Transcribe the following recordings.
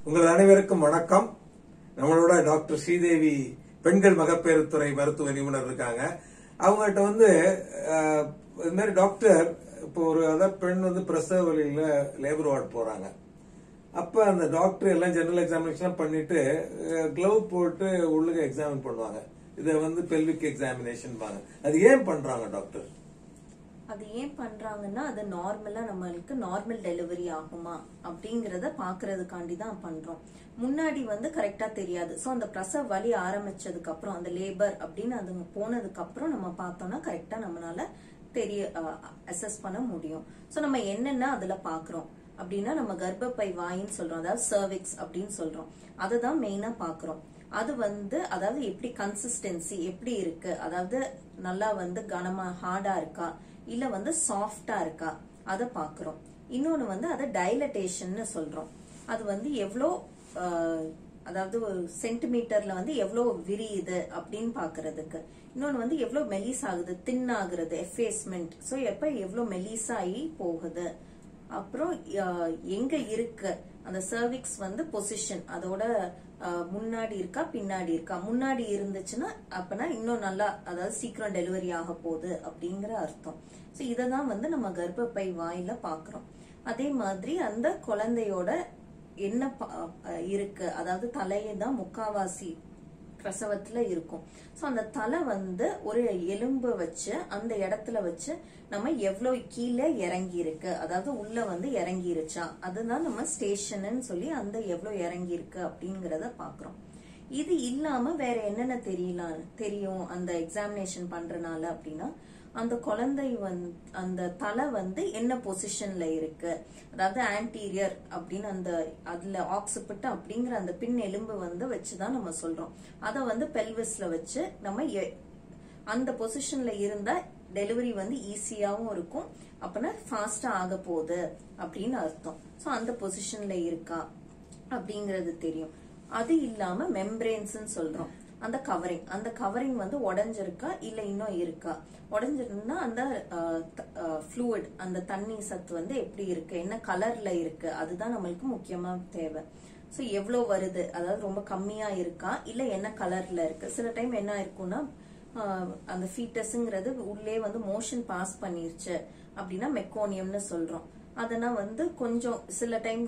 உங்கள் அனைவருக்கும் வணக்கம் நம்மளோட டாக்டர் ஸ்ரீதேவி பெண்கள் மகப்பேறுத்துறை மருத்துவ நிபுணர் இருக்காங்க அவங்ககிட்ட வந்து அஹ், இது மாதிரி டாக்டர் இப்போ ஒரு அதாவது பெண் வந்து பிரசவ வழியில லேபர் வார்டு போறாங்க அப்ப அந்த டாக்டர் எல்லாம் ஜெனரல் எக்ஸாமினேஷன் பண்ணிட்டு க்ளவ் போட்டு உள்ளுக எக்ஸாமின் பண்ணுவாங்க இதை வந்து பெல்விக் எக்ஸாமினேஷன் பாங்க அது ஏன் பண்றாங்க டாக்டர் அது ஏன் பண்றாங்கன்னா அது நார்மலா நம்மளுக்கு நார்மல் டெலிவரி ஆகுமா அப்படிங்கறத பாக்குறதுக்காண்டி தான் பண்றோம் முன்னாடி வந்து கரெக்டா தெரியாது சோ அந்த பிரசவ வலி ஆரம்பிச்சதுக்கு அப்புறம் அந்த லேபர் அப்படின்னு அது போனதுக்கு அப்புறம் நம்ம பார்த்தோம்னா கரெக்டா நம்மளால தெரிய அசஸ் பண்ண முடியும் சோ நம்ம என்னென்ன அதுல பாக்குறோம் அப்படின்னா நம்ம கர்ப்பப்பை வாயின்னு சொல்றோம் அதாவது சர்விக்ஸ் அப்படின்னு சொல்றோம் அதை தான் மெயினா பாக்குறோம் அது வந்து அதாவது எப்படி கன்சிஸ்டன்சி எப்படி இருக்கு அதாவது நல்லா வந்து கனமா ஹார்டா இருக்கா இல்ல வந்து சாஃப்டா இருக்கா அதை பாக்குறோம் இன்னொன்னு வந்து அதை டைலட்டேஷன்னு சொல்றோம் அது வந்து எவ்வளோ ஆஹ், அதாவது ஒரு சென்டிமீட்டர்ல வந்து எவ்வளவு விரியுது அப்படின்னு பாக்குறதுக்கு இன்னொன்னு வந்து எவ்வளவு மெலிஸ் ஆகுது தின் ஆகுறது எஃபேஸ்மெண்ட் ஸோ எப்ப எவ்வளவு மெலிசாகி போகுது அப்புறம் அஹ், எங்க இருக்கு அந்த சர்விக்ஸ் வந்து பொசிஷன் அதோட அஹ், முன்னாடி இருக்கா பின்னாடி இருக்கா முன்னாடி இருந்துச்சுன்னா அப்பனா இன்னும் நல்லா அதாவது சீக்கிரம் டெலிவரி ஆக போகுது அப்படிங்கிற அர்த்தம் ஸோ இதை தான் வந்து நம்ம கர்ப்பப்பை வாயில பாக்குறோம் அதே மாதிரி அந்த குழந்தையோட என்ன ப- அஹ், இருக்கு அதாவது தலையை தான் முக்காவாசி பிரசவத்துல இருக்கும் சோ அந்த தலை வந்து ஒரு எலும்பு வச்சு அந்த இடத்துல வச்சு நம்ம எவ்வளவு கீழே இறங்கி இருக்கு அதாவது உள்ள வந்து இறங்கிருச்சா அதுதான் நம்ம ஸ்டேஷன்னு சொல்லி அந்த எவ்வளவு இறங்கி இருக்கு அப்படிங்கறத பாக்குறோம் இது இல்லாம வேற என்னென்ன தெரியலாம் தெரியும் அந்த எக்ஸாமினேஷன் பண்றனால அப்படின்னா அந்த குழந்தை வந்து அந்த தலை வந்து என்ன பொசிஷன்ல இருக்கு அதாவது ஆன்டீரியர் அப்படின்னு அந்த அதுல ஆக்சிபிட் அப்படிங்கிற அந்த பின் எலும்பு வந்து வச்சுதான் நம்ம சொல்றோம் அதை வந்து பெல்விஸ்ல வச்சு நம்ம எ- அந்த பொசிஷன்ல இருந்தா டெலிவரி வந்து ஈஸியாவும் இருக்கும் அப்பனா ஃபாஸ்டா ஆக போகுது அப்படின்னு அர்த்தம் சோ அந்த பொசிஷன்ல இருக்கா அப்படிங்கறது தெரியும் அது இல்லாம மெம்பரேன்ஸ் சொல்றோம் அந்த கவரிங் அந்த கவரிங் வந்து உடைஞ்சிருக்கா இல்ல இன்னும் இருக்கா உடைஞ்சிருந்தா அந்த ஃப்ளூயிட் அந்த தண்ணி சத்து வந்து எப்படி இருக்கு என்ன கலர்ல இருக்கு அதுதான் நம்மளுக்கு முக்கியமா தேவை சோ எவ்வளவு வருது அதாவது ரொம்ப கம்மியா இருக்கா இல்ல என்ன கலர்ல இருக்கு சில டைம் என்ன இருக்கும்னா ஆஹ், அந்த ஃபீட்டஸ்ங்கிறது உள்ளே வந்து மோஷன் பாஸ் பண்ணிருச்சு அப்படின்னா மெக்கோனியம்னு சொல்றோம் அதனா வந்து கொஞ்சம் சில டைம்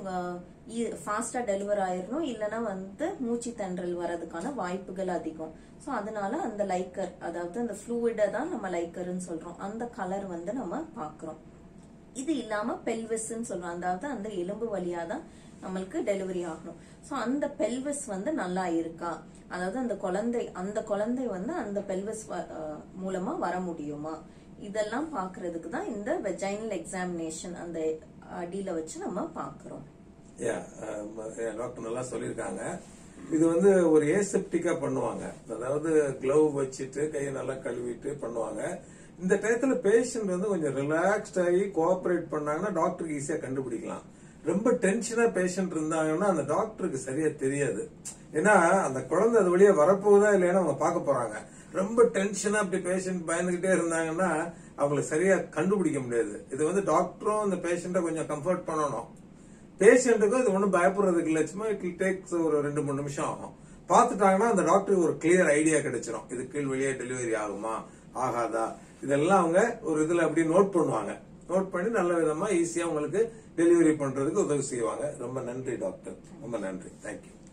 ஃபாஸ்டா டெலிவர் ஆயிரணும் இல்லனா வந்து மூச்சு தென்றல் வரதுக்கான வாய்ப்புகள் அதிகம் சோ அதனால அந்த லைக்கர் அதாவது அந்த ஃப்ளூயிட தான் நம்ம லைக்கர்னு சொல்றோம் அந்த கலர் வந்து நம்ம பாக்குறோம் இது இல்லாம பெல்விஸ்ன்னு சொல்றோம் அதாவது அந்த எலும்பு வழியா தான் நம்மளுக்கு டெலிவரி ஆகணும் சோ அந்த பெல்விஸ் வந்து நல்லா இருக்கா அதாவது அந்த குழந்தை அந்த குழந்தை வந்து அந்த பெல்விஸ் மூலமா வர முடியுமா இதெல்லாம் பாக்குறதுக்கு தான் இந்த வெஜைனல் எக்ஸாமினேஷன் அந்த அடியில வச்சு நம்ம பாக்குறோம் யா டாக்டர் நல்லா சொல்லியிருக்காங்க இது வந்து ஒரு ஏசெப்டிக்கா பண்ணுவாங்க அதாவது க்ளவ் வச்சுட்டு கையை நல்லா கழுவிட்டு பண்ணுவாங்க இந்த டயத்துல பேஷண்ட் வந்து கொஞ்சம் ரிலாக்ஸ்ட் ஆகி கோஆபரேட் பண்ணாங்கன்னா டாக்டருக்கு ஈஸியா கண்டுபிடிக்கலாம் ரொம்ப டென்ஷனா பேஷண்ட் இருந்தாங்கன்னா அந்த டாக்டருக்கு சரியா தெரியாது ஏன்னா அந்த குழந்தை அது வழியா வரப்போகுதா இல்லையான்னு அவங்க பார்க்க போறாங்க ரொம்ப டென்ஷனா அப்படி பேஷண்ட் பயந்துகிட்டே இருந்தாங்கன்னா அவங்களுக்கு சரியா கண்டுபிடிக்க முடியாது இது வந்து டாக்டரும் அந்த பேஷண்ட்டை கொஞ்சம் கம்ஃபர்ட் பண்ணணும் பேஷண்ட்டுக்கும் இது ஒன்றும் பயப்படுறதுக்கு இல்லை சும்மா இட் டேக்ஸ் ஒரு ரெண்டு மூணு நிமிஷம் ஆகும் பார்த்துட்டாங்கன்னா அந்த டாக்டருக்கு ஒரு கிளியர் ஐடியா கிடைச்சிரும் இது கீழ் வழியா டெலிவரி ஆகுமா ஆகாதா இதெல்லாம் அவங்க ஒரு இதுல அப்படி நோட் பண்ணுவாங்க நோட் பண்ணி நல்ல விதமா ஈஸியா உங்களுக்கு டெலிவரி பண்றதுக்கு உதவி செய்வாங்க ரொம்ப நன்றி டாக்டர் ரொம்ப நன்றி தேங்க்யூ